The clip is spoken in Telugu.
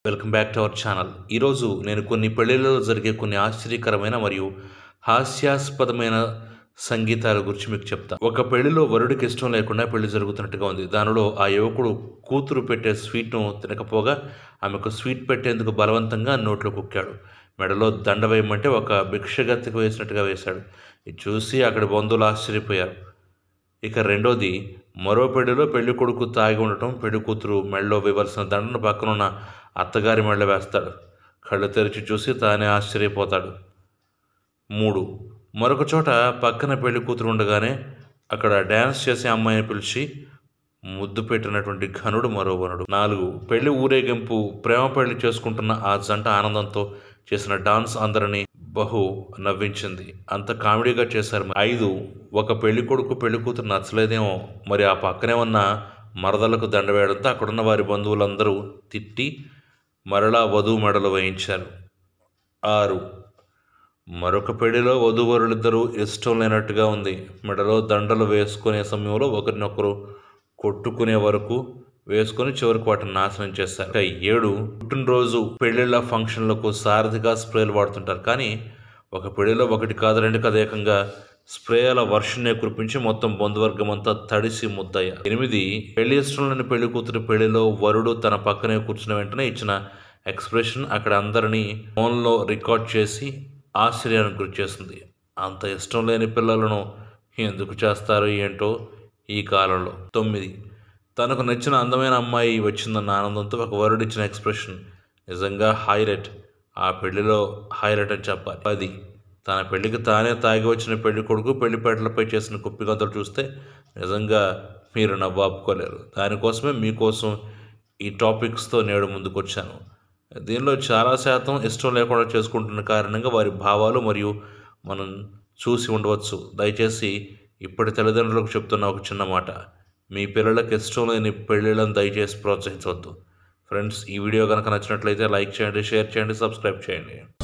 welcome back to our channel ఈరోజు నేను కొన్ని పెళ్లిళ్ళలో జరిగే కొన్ని ఆశ్చర్యకరమైన మరియు హాస్యాస్పదమైన సంగీతాల గురించి మీకు చెప్తా ఒక పెళ్లిలో వరుడికి ఇష్టం లేకుండా పెళ్లి జరుగుతున్నట్టుగా ఉంది దానిలో ఆ యువకుడు కూతురు పెట్టే స్వీట్ను తినకపోగా ఆమెకు స్వీట్ పెట్టేందుకు బలవంతంగా నోట్లో కుక్కాడు మెడలో దండ వేయమంటే ఒక భిక్షగతికి వేసినట్టుగా వేశాడు ఇది చూసి అక్కడి బంధువులు ఆశ్చర్యపోయారు ఇక రెండోది మరో పెళ్లిలో పెళ్లి కొడుకు తాగి ఉండటం పెళ్లి కూతురు మెడలో వేయవలసిన దండను పక్కనున్న అత్తగారి మెడలో వేస్తాడు కళ్ళు తెరిచి చూసి తానే ఆశ్చర్యపోతాడు మూడు మరొక చోట పక్కన పెళ్లి కూతురు ఉండగానే అక్కడ డ్యాన్స్ చేసే అమ్మాయిని పిలిచి ముద్దు పెట్టినటువంటి ఘనుడు మరో వనుడు నాలుగు పెళ్లి ఊరేగింపు ప్రేమ పెళ్లి చేసుకుంటున్న ఆ జంట ఆనందంతో చేసిన డాన్స్ అందరినీ బహు నవ్వించింది అంత కామెడీగా చేశారు ఐదు ఒక పెళ్లి కొడుకు పెళ్లి కూతురు నచ్చలేదేమో మరి ఆ పక్కనే ఉన్న మరదలకు దండ వేయడంతో అక్కడున్న వారి బంధువులందరూ తిట్టి మరలా వధువు మెడలు వేయించారు ఆరు మరొక పెళ్లిలో వధూవరులిద్దరూ ఇష్టం లేనట్టుగా ఉంది మెడలో దండలు వేసుకునే సమయంలో ఒకరినొకరు కొట్టుకునే వరకు వేసుకొని చివరికి వాటిని నాశనం చేస్తారు ఇక ఏడు పుట్టినరోజు పెళ్లిళ్ళ ఫంక్షన్లకు సారథిగా స్ప్రేలు వాడుతుంటారు కానీ ఒక పెళ్లిలో ఒకటి కాదు రెండు కాదు ఏకంగా స్ప్రేల వర్షనే కురిపించి మొత్తం బంధువర్గం అంతా తడిసి ముద్దయ్య ఎనిమిది పెళ్లి ఇష్టం లేని పెళ్లి కూతురు పెళ్లిలో వరుడు తన పక్కనే కూర్చున్న వెంటనే ఇచ్చిన ఎక్స్ప్రెషన్ అక్కడ అందరినీ ఫోన్లో రికార్డ్ చేసి ఆశ్చర్యానికి గురి చేస్తుంది అంత ఇష్టం లేని పిల్లలను ఎందుకు చేస్తారు ఏంటో ఈ కాలంలో తొమ్మిది తనకు నచ్చిన అందమైన అమ్మాయి వచ్చిందన్న ఆనందంతో ఒక వరుడు ఇచ్చిన ఎక్స్ప్రెషన్ నిజంగా హైలైట్ ఆ పెళ్లిలో హైలైట్ అని చెప్పాలి పది తన పెళ్లికి తానే తాగి వచ్చిన పెళ్లి కొడుకు పెళ్లిపేటలపై చేసిన కుప్పిగంతలు చూస్తే నిజంగా మీరు నవ్వాపుకోలేరు దానికోసమే మీకోసం ఈ టాపిక్స్తో నేడు ముందుకు వచ్చాను దీనిలో చాలా శాతం ఇష్టం లేకుండా చేసుకుంటున్న కారణంగా వారి భావాలు మరియు మనం చూసి ఉండవచ్చు దయచేసి ఇప్పటి తల్లిదండ్రులకు చెప్తున్న ఒక చిన్న మాట మీ పిల్లలకు ఇష్టం లేని పెళ్ళిళ్ళను దయచేసి ప్రోత్సహించవద్దు ఫ్రెండ్స్ ఈ వీడియో కనుక నచ్చినట్లయితే లైక్ చేయండి షేర్ చేయండి సబ్స్క్రైబ్ చేయండి